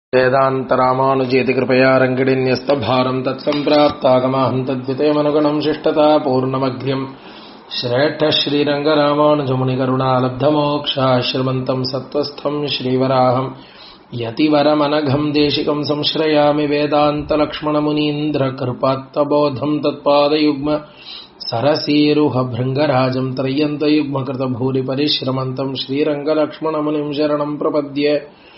वेदान्तरामानुजेति कृपया रङ्गिडिन्यस्तभारम् तत्सम्प्राप्तागमाहम् तद्वितयमनुगणम् शिष्टता पूर्णमग्र्यम् श्रेष्ठः श्रीरङ्गरामानुजमुनिकरुणालब्धमोक्षाश्रमन्तम् सत्त्वस्थम् श्रीवराहम् यतिवरमनघम् देशिकम् संश्रयामि वेदान्तलक्ष्मणमुनीन्द्रकृपात्तबोधम् तत्पादयुग्म सरसीरुहभृङ्गराजम् त्रय्यन्तयुग्मकृतभूरिपरिश्रमन्तम् श्रीरङ्गलक्ष्मणमुनिम् शरणम् प्रपद्ये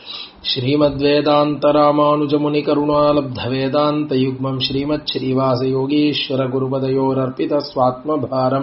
श्रीमद्वेदान्तरामानुजमुनिकरुणालब्धवेदान्तयुग्मम् श्रीमच्छ्रीवासयोगीश्वरगुरुपदयोरर्पितस्वात्मभारम्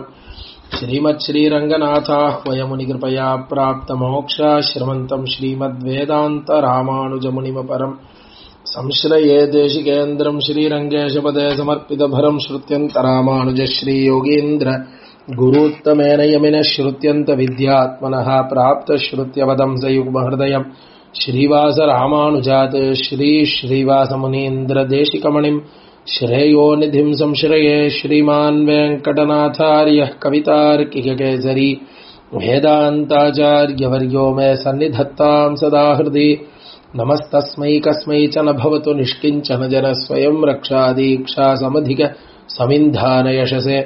श्रीमच्छ्रीरङ्गनाथाह्वयमुनिकृपया प्राप्तमोक्षाश्रमन्तम् श्रीमद्वेदान्तरामानुजमुनिमपरम् संश्रये देशिकेन्द्रम् श्रीरङ्गेशपदे समर्पितभरम् श्रुत्यन्तरामानुजश्रीयोगीन्द्र गुरूत्तमेन यमिनः श्रुत्यन्तविद्यात्मनः प्राप्तश्रुत्यपदम् सयुग्महृदयम् श्रीवासरामानुजात् श्रीश्रीवासमुनीन्द्रदेशिकमणिम् श्रेयो निधिम् संश्रये श्रीमान् वेङ्कटनाथार्यः कवितार्किककेसरी वेदान्ताचार्यवर्यो मे सन्निधत्ताम् सदा हृदि नमस्तस्मै कस्मै च न भवतु निष्किञ्चन जन स्वयम् रक्षादीक्षा समधिक समिन्धानयशसे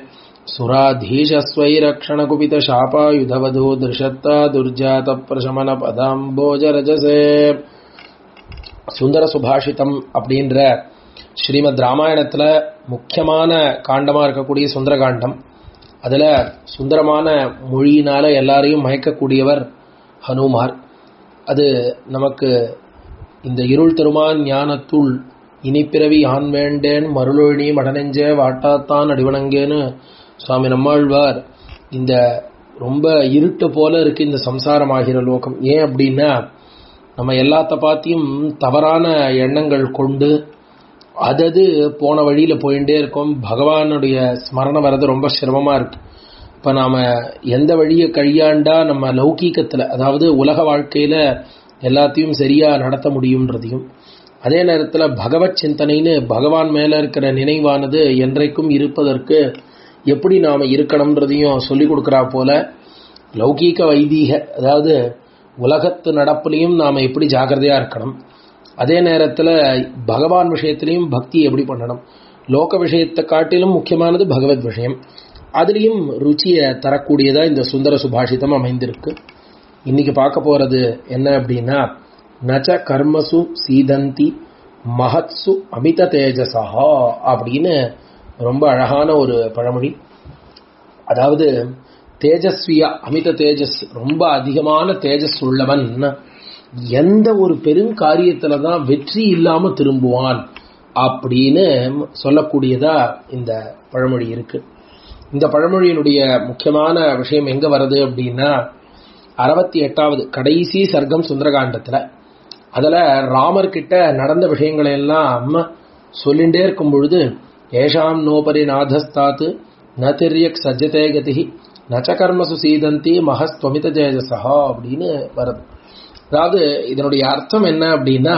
सुराधीशस्वैरक्षणकुपितशापायुधवधो दृशत्ता दुर्जातप्रशमनपदाम्बोजरजसे சுந்தர சுபாஷிதம் அப்படின்ற ஸ்ரீமத் ராமாயணத்துல முக்கியமான காண்டமா இருக்கக்கூடிய சுந்தரகாண்டம் அதுல சுந்தரமான மொழியினால எல்லாரையும் மயக்கக்கூடியவர் ஹனுமார் அது நமக்கு இந்த இருள் தருமான் ஞானத்துள் இனிப்பிறவி ஆண் வேண்டேன் மருளொழி மடனெஞ்சே வாட்டாத்தான் அடிவணங்கேன்னு சுவாமி நம்மாழ்வார் இந்த ரொம்ப இருட்டு போல இருக்கு இந்த சம்சாரமாகிற லோகம் ஏன் அப்படின்னா நம்ம எல்லாத்த பார்த்தியும் தவறான எண்ணங்கள் கொண்டு அதது போன வழியில போயிட்டே இருக்கோம் பகவானுடைய ஸ்மரணம் வர்றது ரொம்ப சிரமமா இருக்கு இப்ப நாம எந்த வழியை கையாண்டா நம்ம லௌகீகத்துல அதாவது உலக வாழ்க்கையில எல்லாத்தையும் சரியா நடத்த முடியும்ன்றதையும் அதே நேரத்துல பகவத் சிந்தனைன்னு பகவான் மேல இருக்கிற நினைவானது என்றைக்கும் இருப்பதற்கு எப்படி நாம இருக்கணும்ன்றதையும் சொல்லி கொடுக்கறா போல லௌகீக வைதீக அதாவது உலகத்து நடப்புலையும் நாம எப்படி ஜாகிரதையா இருக்கணும் அதே நேரத்துல பகவான் விஷயத்திலையும் பக்தி எப்படி பண்ணணும் லோக விஷயத்தை காட்டிலும் முக்கியமானது பகவத் விஷயம் அதுலேயும் ருச்சியை தரக்கூடியதா இந்த சுந்தர சுபாஷிதம் அமைந்திருக்கு இன்னைக்கு பார்க்க போறது என்ன அப்படின்னா நச்ச கர்மசு சீதந்தி மகத்சு அமித தேஜசா அப்படின்னு ரொம்ப அழகான ஒரு பழமொழி அதாவது தேஜஸ்வியா அமித தேஜஸ் ரொம்ப அதிகமான தேஜஸ் உள்ளவன் எந்த ஒரு பெருங்காரியத்துல தான் வெற்றி இல்லாம திரும்புவான் அப்படின்னு சொல்லக்கூடியதா இந்த பழமொழி இருக்கு இந்த பழமொழியினுடைய முக்கியமான விஷயம் எங்க வருது அப்படின்னா அறுபத்தி எட்டாவது கடைசி சர்க்கம் சுந்தரகாண்டத்துல அதுல ராமர் கிட்ட நடந்த விஷயங்களை எல்லாம் சொல்லிண்டே இருக்கும் பொழுது ஏஷாம் நோபரி நாதஸ்தாத்து ந திரியக் சஜ்ஜதே கதி நச்சகர்மசு சீதந்தி மகஸ்துவமித தேஜசா அப்படின்னு வருது அதாவது இதனுடைய அர்த்தம் என்ன அப்படின்னா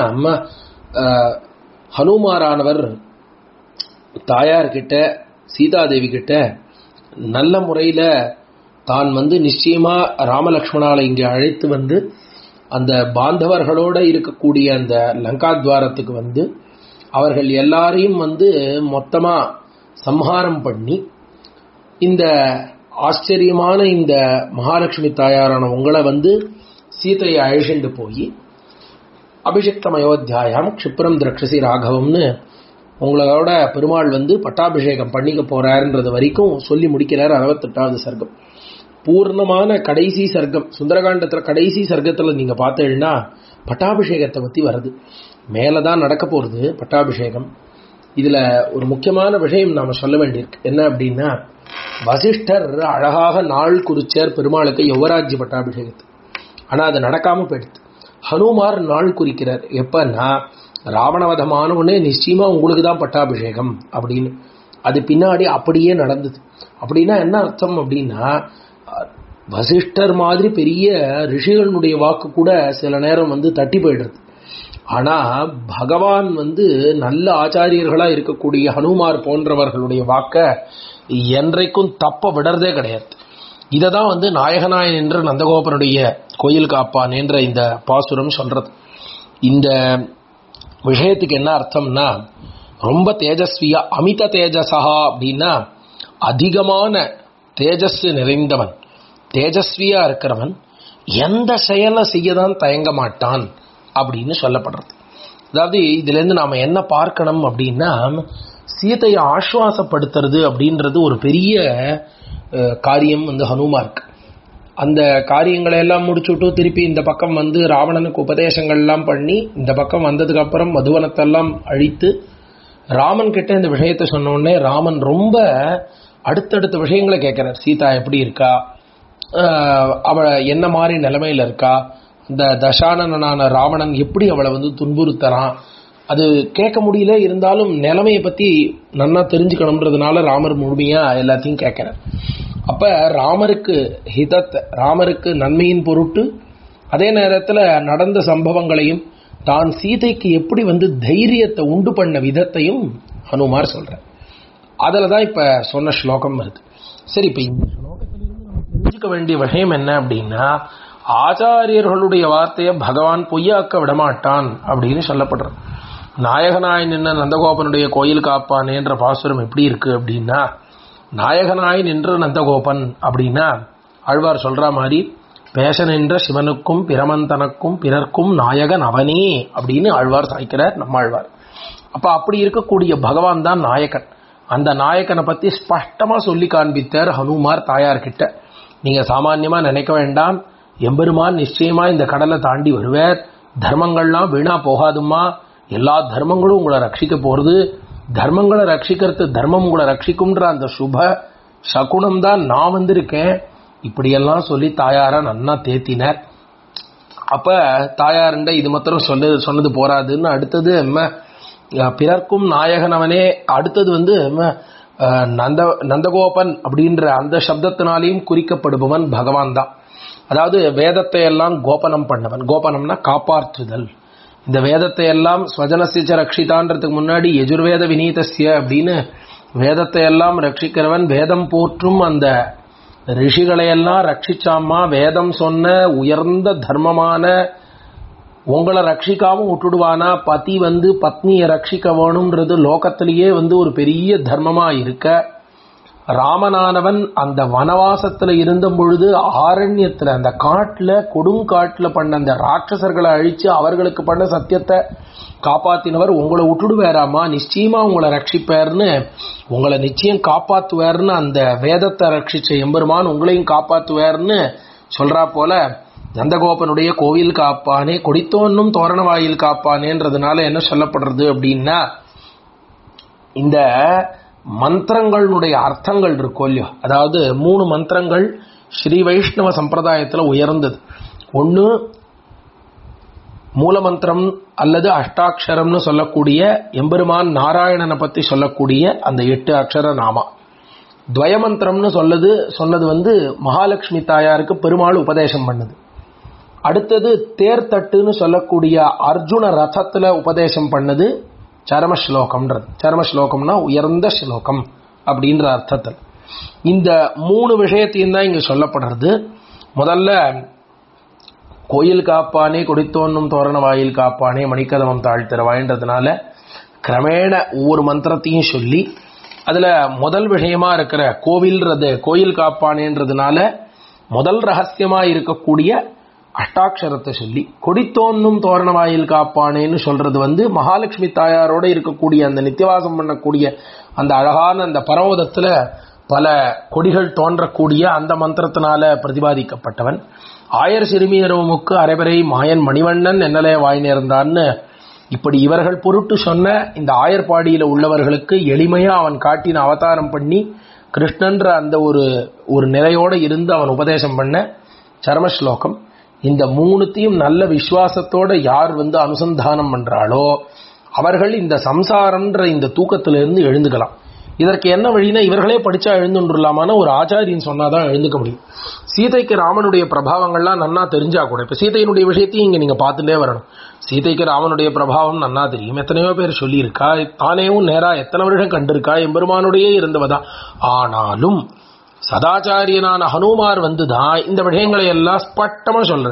ஹனுமாரானவர் தாயார் கிட்ட சீதாதேவி கிட்ட நல்ல முறையில தான் வந்து நிச்சயமா ராமலக்ஷ்மணால இங்க அழைத்து வந்து அந்த பாந்தவர்களோட இருக்கக்கூடிய அந்த லங்காத்வாரத்துக்கு வந்து அவர்கள் எல்லாரையும் வந்து மொத்தமா சம்ஹாரம் பண்ணி இந்த ஆச்சரியமான இந்த மகாலட்சுமி தாயாரான உங்களை வந்து சீதையை அழிச்சுண்டு போய் அபிஷேக்தம் அயோத்தியாயாம் க்ஷிப்ரம் திரக்ஷசி ராகவம்னு உங்களோட பெருமாள் வந்து பட்டாபிஷேகம் பண்ணிக்க போறாருன்றது வரைக்கும் சொல்லி முடிக்கிறார் அறுபத்தெட்டாவது சர்க்கம் பூர்ணமான கடைசி சர்க்கம் சுந்தரகாண்டத்துல கடைசி சர்க்கத்துல நீங்க பார்த்தீங்கன்னா பட்டாபிஷேகத்தை பத்தி வருது மேலதான் நடக்க போறது பட்டாபிஷேகம் இதுல ஒரு முக்கியமான விஷயம் நாம சொல்ல வேண்டியிருக்கு என்ன அப்படின்னா வசிஷ்டர் அழகாக நாள் குறிச்சார் பெருமாளுக்கு யுவராஜ்ய பட்டாபிஷேகத்து ஆனா அது நடக்காம போயிடுது ஹனுமார் நாள் குறிக்கிறார் எப்பன்னா ராவணவதமானவனே நிச்சயமா உங்களுக்கு தான் பட்டாபிஷேகம் அப்படின்னு அது பின்னாடி அப்படியே நடந்தது அப்படின்னா என்ன அர்த்தம் அப்படின்னா வசிஷ்டர் மாதிரி பெரிய ரிஷிகளுடைய வாக்கு கூட சில நேரம் வந்து தட்டி போயிடுறது ஆனா பகவான் வந்து நல்ல ஆச்சாரியர்களா இருக்கக்கூடிய ஹனுமார் போன்றவர்களுடைய வாக்க என்றைக்கும் தப்ப விடுறதே கிடையாது இதை தான் வந்து நாயகனாயன் என்ற நந்தகோபனுடைய கோயில் காப்பான் என்ற இந்த பாசுரம் சொல்றது இந்த விஷயத்துக்கு என்ன அர்த்தம்னா ரொம்ப தேஜஸ்வியா அமித தேஜசா அப்படின்னா அதிகமான தேஜஸ் நிறைந்தவன் தேஜஸ்வியா இருக்கிறவன் எந்த செயலை செய்யதான் தயங்க மாட்டான் அப்படின்னு சொல்லப்படுறது அதாவது இதுல இருந்து நாம என்ன பார்க்கணும் அப்படின்னா சீதையை ஆசுவாசப்படுத்துறது அப்படின்றது ஒரு பெரிய அஹ், காரியம் வந்து ஹனுமாருக்கு அந்த காரியங்களை எல்லாம் முடிச்சுட்டு திருப்பி இந்த பக்கம் வந்து ராவணனுக்கு உபதேசங்கள்லாம் பண்ணி இந்த பக்கம் வந்ததுக்கு அப்புறம் மதுவனத்தெல்லாம் அழித்து ராமன் கிட்ட இந்த விஷயத்தை சொன்ன உடனே ராமன் ரொம்ப அடுத்தடுத்த விஷயங்களை கேட்கிறார் சீதா எப்படி இருக்கா ஆஹ் அவ என்ன மாதிரி நிலைமையில இருக்கா இந்த தசானனான ராவணன் எப்படி அவளை வந்து துன்புறுத்தறான் அது கேட்க முடியல இருந்தாலும் நிலைமையை பத்தி நன்னா தெரிஞ்சுக்கணுன்றதுனால ராமர் முழுமையா எல்லாத்தையும் கேட்கிறார் அப்ப ராமருக்கு ஹிதத் ராமருக்கு நன்மையின் பொருட்டு அதே நேரத்துல நடந்த சம்பவங்களையும் தான் சீதைக்கு எப்படி வந்து தைரியத்தை உண்டு பண்ண விதத்தையும் ஹனுமார் சொல்றார் அதில் தான் இப்போ சொன்ன ஸ்லோகம் வருது சரி இப்போ இந்த ஸ்லோகத்திலிருந்து நம்ம தெரிஞ்சுக்க வேண்டிய விஷயம் என்ன அப்படின்னா ஆச்சாரியர்களுடைய வார்த்தையை பகவான் பொய்யாக்க விடமாட்டான் அப்படின்னு சொல்லப்படுறது நாயகனாய் நின்ன நந்தகோபனுடைய கோயில் காப்பானேன்ற பாசுரம் எப்படி இருக்கு அப்படின்னா நாயகனாய் நின்ற நந்தகோபன் அப்படின்னா ஆழ்வார் சொல்ற மாதிரி பேச நின்ற சிவனுக்கும் பிரமந்தனுக்கும் பிறர்க்கும் நாயகன் அவனே அப்படின்னு ஆழ்வார் சாய்க்கிறார் நம்ம ஆழ்வார் அப்ப அப்படி இருக்கக்கூடிய பகவான் தான் நாயகன் அந்த நாயகனை பத்தி ஸ்பஷ்டமா சொல்லி காண்பித்தார் ஹனுமார் தாயார் கிட்ட நீங்க சாமான்யமா நினைக்க வேண்டாம் எம்பெருமான் நிச்சயமா இந்த கடலை தாண்டி வருவார் தர்மங்கள்லாம் வீணா போகாதும்மா எல்லா தர்மங்களும் உங்களை ரட்சிக்க போறது தர்மங்களை ரட்சிக்கிறது தர்மம் உங்களை ரட்சிக்கும்ன்ற அந்த சுப சகுனம் தான் நான் வந்திருக்கேன் இப்படியெல்லாம் சொல்லி தாயார நன்னா தேத்தினார் அப்ப தாயாருண்ட இது மாத்திரம் சொல்லு சொன்னது போராதுன்னு அடுத்தது எம்ம, அஹ், பிறர்க்கும் நாயகனவனே அடுத்தது வந்து எம்ம, அஹ், நந்த நந்தகோபன் அப்படின்ற அந்த சப்தத்தினாலையும் குறிக்கப்படுபவன் பகவான் தான் அதாவது வேதத்தை எல்லாம் கோபனம் பண்ணவன் கோபனம்னா காப்பாற்றுதல் இந்த வேதத்தை எல்லாம் ஸ்வஜனசிச்ச ரட்சிதான்றதுக்கு முன்னாடி எஜுர்வேத வினீதஸ்ய அப்படின்னு வேதத்தை எல்லாம் ரட்சிக்கிறவன் வேதம் போற்றும் அந்த ரிஷிகளை எல்லாம் ரட்சிச்சாமா வேதம் சொன்ன உயர்ந்த தர்மமான உங்களை ரட்சிக்காம விட்டுடுவானா பதி வந்து பத்னியை ரட்சிக்க வேணும்ன்றது லோகத்திலேயே வந்து ஒரு பெரிய தர்மமா இருக்க ராமனானவன் அந்த வனவாசத்துல இருந்த பொழுது ஆரண்யத்துல அந்த காட்டுல கொடுங்காட்டுல பண்ண அந்த ராட்சசர்களை அழிச்சு அவர்களுக்கு பண்ண சத்தியத்தை காப்பாத்தினவர் உங்களை விட்டுடுவேராமா நிச்சயமா உங்களை ரட்சிப்பார்னு உங்களை நிச்சயம் காப்பாத்துவார்னு அந்த வேதத்தை ரட்சிச்ச எம்பெருமான் உங்களையும் காப்பாத்துவார்னு சொல்றா போல நந்தகோபனுடைய கோவில் காப்பானே கொடித்தோன்னும் தோரண வாயில் காப்பானேன்றதுனால என்ன சொல்லப்படுறது அப்படின்னா இந்த மந்திரங்களுடைய அர்த்தங்கள் இருக்கோ இல்லையோ அதாவது மூணு மந்திரங்கள் ஸ்ரீ வைஷ்ணவ சம்பிரதாயத்தில் உயர்ந்தது ஒன்று மூலமந்திரம் அல்லது அஷ்டாட்சரம்னு சொல்லக்கூடிய எம்பெருமான் நாராயணனை பற்றி சொல்லக்கூடிய அந்த எட்டு அக்ஷர நாமா துவயமந்திரம்னு சொல்லது சொன்னது வந்து மகாலட்சுமி தாயாருக்கு பெருமாள் உபதேசம் பண்ணுது அடுத்தது தேர்தட்டுன்னு சொல்லக்கூடிய அர்ஜுன ரதத்துல உபதேசம் பண்ணது சரம ஸ்லோகம்ன்றது சரம ஸ்லோகம்னா உயர்ந்த ஸ்லோகம் அப்படின்ற அர்த்தத்தில் இந்த மூணு விஷயத்தையும் தான் இங்க சொல்லப்படுறது முதல்ல கோயில் காப்பானே கொடித்தோன்னும் தோரண வாயில் காப்பானே மணிக்கதவம் தாழ்த்திறவாயின்றதுனால கிரமேண ஒவ்வொரு மந்திரத்தையும் சொல்லி அதுல முதல் விஷயமா இருக்கிற கோவில்றது கோயில் காப்பானேன்றதுனால முதல் ரகசியமா இருக்கக்கூடிய அஷ்டாட்சரத்தை சொல்லி கொடித்தோன்னும் தோரண வாயில் காப்பானேன்னு சொல்றது வந்து மகாலட்சுமி தாயாரோட இருக்கக்கூடிய அந்த நித்தியவாசம் பண்ணக்கூடிய அந்த அழகான அந்த பரவதத்துல பல கொடிகள் தோன்றக்கூடிய அந்த மந்திரத்தினால பிரதிபாதிக்கப்பட்டவன் ஆயர் சிறுமியரவுமுக்கு அரைவரை மாயன் மணிவண்ணன் என்னலே வாய் நேர்ந்தான்னு இப்படி இவர்கள் பொருட்டு சொன்ன இந்த ஆயர்பாடியில உள்ளவர்களுக்கு எளிமையா அவன் காட்டின அவதாரம் பண்ணி கிருஷ்ணன்ற அந்த ஒரு ஒரு நிலையோட இருந்து அவன் உபதேசம் பண்ண சரம ஸ்லோகம் இந்த மூணுத்தையும் நல்ல விசுவாசத்தோட யார் வந்து அனுசந்தானம் பண்றாளோ அவர்கள் இந்த சம்சாரம்ன்ற இந்த தூக்கத்திலிருந்து எழுந்துக்கலாம் இதற்கு என்ன வழினா இவர்களே படிச்சா எழுந்துட்டுலாமான ஒரு ஆச்சாரியன் சொன்னாதான் எழுந்துக்க முடியும் சீதைக்கு ராமனுடைய பிரபாவங்கள்லாம் நன்னா தெரிஞ்சா கூட இப்ப சீதையினுடைய விஷயத்தையும் இங்க நீங்க பார்த்துட்டே வரணும் சீதைக்கு ராமனுடைய பிரபாவம் நன்னா தெரியும் எத்தனையோ பேர் சொல்லியிருக்கா தானேவும் நேரா எத்தனை வருஷம் கண்டிருக்கா எம்பெருமானுடைய இருந்தவதான் ஆனாலும் சதாச்சாரியனான ஹனுமார் வந்துதான் இந்த விஷயங்களை எல்லாம் ஸ்பட்டமா சொல்றேன்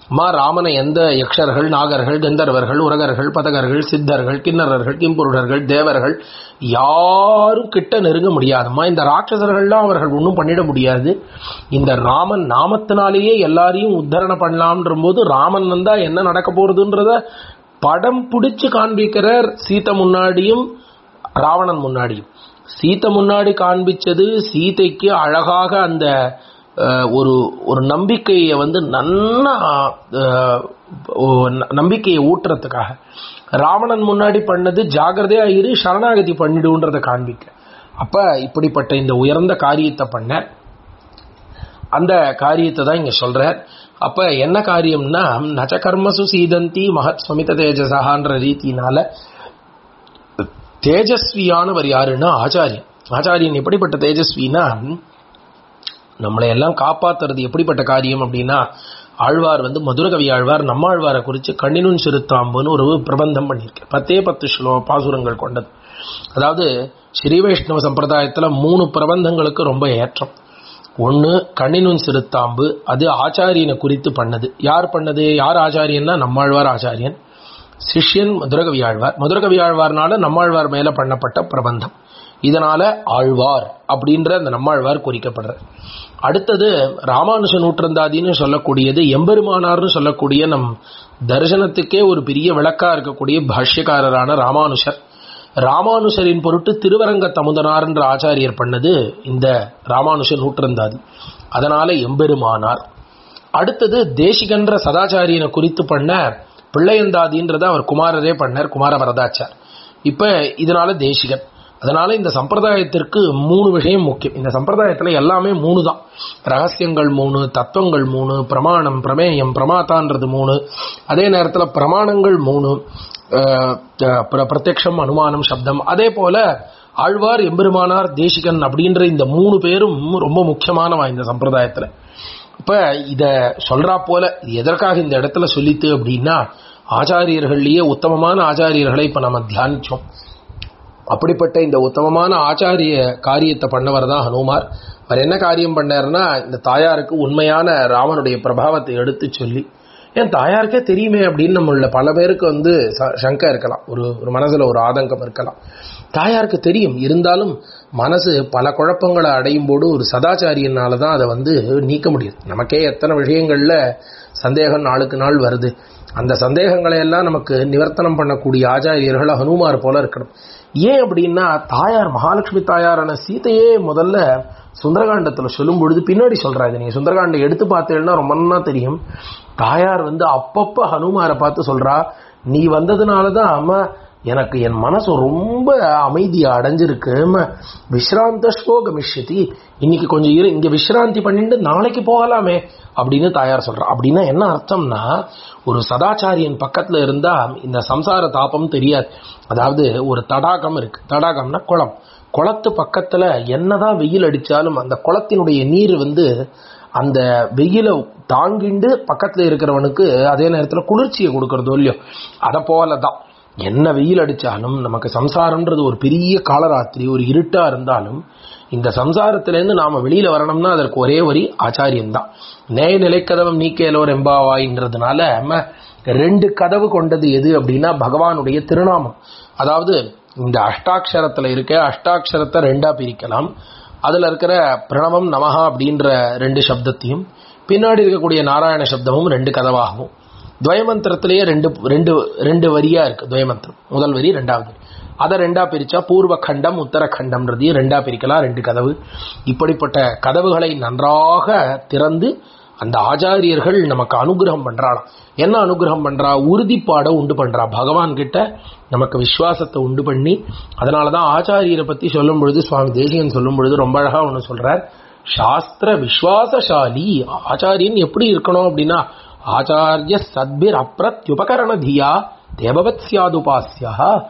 மா ராமனை எந்த யக்ஷர்கள் நாகர்கள் கந்தர்வர்கள் உரகர்கள் பதகர்கள் சித்தர்கள் கிண்ணறர்கள் கிம்புருடர்கள் தேவர்கள் யாரும் கிட்ட நெருங்க முடியாதுமா இந்த ராட்சசர்கள்லாம் அவர்கள் ஒன்றும் பண்ணிட முடியாது இந்த ராமன் நாமத்தினாலேயே எல்லாரையும் உத்தரணை பண்ணலாம்ன்ற போது ராமன் வந்தா என்ன நடக்க போறதுன்றத படம் பிடிச்சு காண்பிக்கிறார் சீத்தை முன்னாடியும் ராவணன் முன்னாடியும் சீத்தை முன்னாடி காண்பிச்சது சீதைக்கு அழகாக அந்த அஹ், ஒரு ஒரு நம்பிக்கையை வந்து நன்னா அஹ், ஓ- ந- நம்பிக்கையை ஊட்டுறதுக்காக ராவணன் முன்னாடி பண்ணது ஜாகிரதையா இரு சரணாகதி பண்ணிடுன்றத காண்பிக்க அப்ப இப்படிப்பட்ட இந்த உயர்ந்த காரியத்தை பண்ண அந்த காரியத்தை தான் இங்க சொல்றார் அப்ப என்ன காரியம்னா நச்ச கர்மசு சீதந்தி மகத் ஸ்வமித தேஜசகான்ற ரீதியினால தேஜஸ்வியானவர் யாருன்னா ஆச்சாரியன் ஆச்சாரியன் எப்படிப்பட்ட தேஜஸ்வினா நம்மளை எல்லாம் காப்பாத்துறது எப்படிப்பட்ட காரியம் அப்படின்னா ஆழ்வார் வந்து மதுரகவி ஆழ்வார் நம்மாழ்வாரை குறித்து கண்ணினுன் சிறுத்தாம்புன்னு ஒரு பிரபந்தம் பண்ணியிருக்கேன் பத்தே பத்து ஸ்லோ பாசுரங்கள் கொண்டது அதாவது ஸ்ரீ வைஷ்ணவ சம்பிரதாயத்துல மூணு பிரபந்தங்களுக்கு ரொம்ப ஏற்றம் ஒன்று கண்ணினுன் சிறுத்தாம்பு அது ஆச்சாரியனை குறித்து பண்ணது யார் பண்ணது யார் ஆச்சாரியன்னா நம்மாழ்வார் ஆச்சாரியன் சிஷ்யன் மதுரகவி ஆழ்வார் மதுரகவி ஆழ்வார்னால நம்மாழ்வார் மேல பண்ணப்பட்ட பிரபந்தம் இதனால ஆழ்வார் அப்படின்ற அந்த நம்மாழ்வார் குறிக்கப்படுறார் அடுத்தது ராமானுஷ நூற்றந்தாதின்னு சொல்லக்கூடியது எம்பெருமானார்னு சொல்லக்கூடிய நம் தரிசனத்துக்கே ஒரு பெரிய விளக்கா இருக்கக்கூடிய பாஷ்யக்காரரான ராமானுஷர் ராமானுஷரின் பொருட்டு திருவரங்க தமுதனார் என்ற ஆச்சாரியர் பண்ணது இந்த ராமானுஷ நூற்றந்தாதி அதனால எம்பெருமானார் அடுத்தது தேசிகன்ற சதாச்சாரியனை குறித்து பண்ண பிள்ளையந்தாதின்றத அவர் குமாரரே பண்ணார் குமார வரதாச்சார் இப்ப இதனால தேசிகன் அதனால இந்த சம்பிரதாயத்திற்கு மூணு விஷயம் முக்கியம் இந்த சம்பிரதாயத்துல எல்லாமே மூணு தான் ரகசியங்கள் மூணு தத்துவங்கள் மூணு பிரமாணம் பிரமேயம் பிரமாத்தான்றது மூணு அதே நேரத்துல பிரமாணங்கள் மூணு அஹ், பிர- பிரத்யக்ஷம் அனுமானம் சப்தம் அதே போல ஆழ்வார் எம்பெருமானார் தேசிகன் அப்படின்ற இந்த மூணு பேரும் ரொம்ப முக்கியமானவா இந்த சம்பிரதாயத்துல இப்ப இத சொல்றா போல இது எதற்காக இந்த இடத்துல சொல்லித்து அப்படின்னா ஆச்சாரியர்கள்லயே உத்தமமான ஆச்சாரியர்களை இப்ப நம்ம தியானிச்சோம் அப்படிப்பட்ட இந்த உத்தமமான ஆச்சாரிய காரியத்தை பண்ணவர் தான் ஹனுமார் அவர் என்ன காரியம் பண்ணாருன்னா இந்த தாயாருக்கு உண்மையான ராமனுடைய பிரபாவத்தை எடுத்து சொல்லி ஏன் தாயாருக்கே தெரியுமே அப்படின்னு நம்மள பல பேருக்கு வந்து ச- சங்கை இருக்கலாம் ஒரு ஒரு மனசுல ஒரு ஆதங்கம் இருக்கலாம் தாயாருக்கு தெரியும் இருந்தாலும் மனசு பல குழப்பங்களை அடையும் போது ஒரு சதாச்சாரியனால தான் அதை வந்து நீக்க முடியும் நமக்கே எத்தனை விஷயங்கள்ல சந்தேகம் நாளுக்கு நாள் வருது அந்த சந்தேகங்களை எல்லாம் நமக்கு நிவர்த்தனம் பண்ணக்கூடிய ஆச்சாரியர்கள் ஹனுமார் போல இருக்கணும் ஏன் அப்படின்னா தாயார் மகாலட்சுமி தாயாரான சீதையே முதல்ல சுந்தரகாண்டத்துல சொல்லும் பொழுது பின்னாடி சொல்றாங்க நீங்க சுந்தரகாண்டம் எடுத்து பார்த்தீங்கன்னா ரொம்ப நல்லா தெரியும் தாயார் வந்து அப்பப்ப ஹனுமாரை பார்த்து சொல்றா நீ வந்ததுனால தான் அம்மா எனக்கு என் மனசு ரொம்ப அமைதியா அடைஞ்சிருக்கு ம, விஸ்ராந்தஸ்வோ கமிஷ்யதி இன்னைக்கு கொஞ்சம் இரு இங்க விஸ்ராந்தி பண்ணிட்டு நாளைக்கு போகலாமே அப்படின்னு தாயார் சொல்றா அப்படின்னா என்ன அர்த்தம்னா ஒரு சதாச்சாரியன் பக்கத்துல இருந்தா இந்த சம்சார தாபம் தெரியாது அதாவது ஒரு தடாகம் இருக்கு தடாகம்னா குளம் குளத்து பக்கத்துல என்னதான் வெயில் அடிச்சாலும் அந்த குளத்தினுடைய நீர் வந்து அந்த வெயில தாங்கிண்டு பக்கத்துல இருக்கிறவனுக்கு அதே நேரத்துல குளிர்ச்சியை கொடுக்கறதோ இல்லையோ அதை போலதான் என்ன வெயில் அடிச்சாலும் நமக்கு சம்சாரம்ன்றது ஒரு பெரிய காலராத்திரி ஒரு இருட்டா இருந்தாலும் இந்த சம்சாரத்திலேருந்து நாம வெளியில வரணும்னா அதற்கு ஒரே வரி ஆச்சாரியன் தான் நேய நிலைக்கதவம் நீக்கேலோர் எம்பாவாயின்றதுனால நம்ம ரெண்டு கதவு கொண்டது எது அப்படின்னா பகவானுடைய திருநாமம் அதாவது இந்த அஷ்டாட்சரத்துல இருக்க அஷ்டாட்சரத்தை ரெண்டா பிரிக்கலாம் அதுல இருக்கிற பிரணவம் நமஹா அப்படின்ற ரெண்டு சப்தத்தையும் பின்னாடி இருக்கக்கூடிய நாராயண சப்தமும் ரெண்டு கதவாகவும் துவயமந்திரத்திலேயே ரெண்டு ரெண்டு ரெண்டு வரியா இருக்கு துவயமந்திரம் முதல் வரி ரெண்டாவது வரி அதை ரெண்டா பிரிச்சா பூர்வ கண்டம் உத்தர கண்டம்ன்றதையும் ரெண்டா பிரிக்கலாம் ரெண்டு கதவு இப்படிப்பட்ட கதவுகளை நன்றாக திறந்து அந்த ஆச்சாரியர்கள் நமக்கு அனுகிரகம் பண்றாளாம் என்ன அனுகிரகம் பண்றா உறுதிப்பாட உண்டு பண்றா பகவான் கிட்ட நமக்கு விசுவாசத்தை உண்டு பண்ணி அதனாலதான் ஆச்சாரியரை பத்தி சொல்லும் பொழுது சுவாமி தேசிகன் சொல்லும் பொழுது ரொம்ப அழகா ஒண்ணு சொல்றார் சாஸ்திர விஸ்வாசசாலி ஆச்சாரியன் எப்படி இருக்கணும் அப்படின்னா ஆச்சாரிய சத்பிர் அப்ரத்யுபகரண தியா தேவவத் சியாதுபாசியா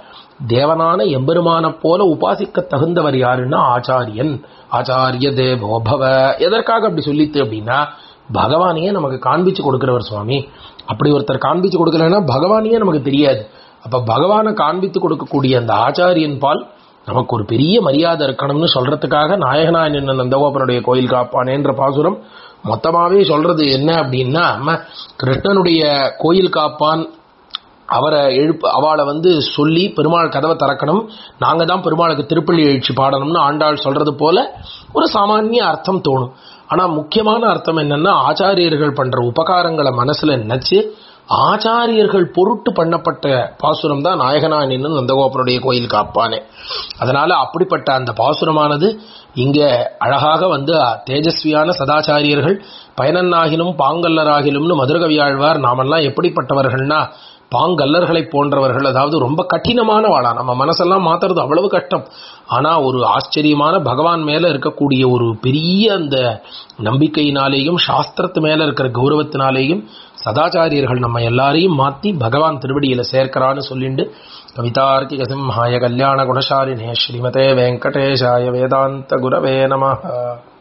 தேவனான எம்பெருமான போல உபாசிக்க தகுந்தவர் யாருன்னா ஆச்சாரியன் ஆச்சாரிய தேவோபவ எதற்காக அப்படி சொல்லித்து அப்படின்னா பகவானையே நமக்கு காண்பிச்சு கொடுக்கிறவர் சுவாமி அப்படி ஒருத்தர் காண்பிச்சு கொடுக்கலன்னா பகவானையே நமக்கு தெரியாது அப்ப பகவானை காண்பித்து கொடுக்கக்கூடிய அந்த ஆச்சாரியன் பால் நமக்கு ஒரு பெரிய மரியாதை இருக்கணும்னு சொல்றதுக்காக நாயகனாயன் நந்தகோபனுடைய கோயில் காப்பானேன்ற பாசுரம் மொத்தமாவே சொல்றது என்ன அப்படின்னா அம்ம கிருஷ்ணனுடைய கோயில் காப்பான் அவரை எழுப்பு அவளை வந்து சொல்லி பெருமாள் கதவை திறக்கணும் நாங்க தான் பெருமாளுக்கு திருப்பள்ளி எழுச்சி பாடணும்னு ஆண்டாள் சொல்றது போல ஒரு சாமானிய அர்த்தம் தோணும் ஆனா முக்கியமான அர்த்தம் என்னன்னா ஆச்சாரியர்கள் பண்ற உபகாரங்களை மனசுல நினைச்சு ஆச்சாரியர்கள் பொருட்டு பண்ணப்பட்ட பாசுரம் தான் நாயகனானின்னு நந்தகோபனுடைய கோயில் காப்பானே அதனால அப்படிப்பட்ட அந்த பாசுரமானது இங்க அழகாக வந்து தேஜஸ்வியான சதாச்சாரியர்கள் பயனன்னாகிலும் பாங்கல்லராகிலும்னு மதுரகவியாழ்வார் நாமெல்லாம் எப்படிப்பட்டவர்கள்னா பாங்கல்லர்களை போன்றவர்கள் அதாவது ரொம்ப கடினமான வாழா நம்ம மனசெல்லாம் மாத்துறது அவ்வளவு கஷ்டம் ஆனா ஒரு ஆச்சரியமான பகவான் மேல இருக்கக்கூடிய ஒரு பெரிய அந்த நம்பிக்கையினாலேயும் சாஸ்திரத்து மேல இருக்கிற கௌரவத்தினாலேயும் சதாச்சாரியர்கள் நம்ம எல்லாரையும் மாத்தி பகவான் திருவடியில சேர்க்கிறான்னு சொல்லிண்டு கவிதார்க்கிக சிம்ஹாய கல்யாண குணசாலினே ஸ்ரீமதே வெங்கடேஷாய வேதாந்த குரவே நமஹ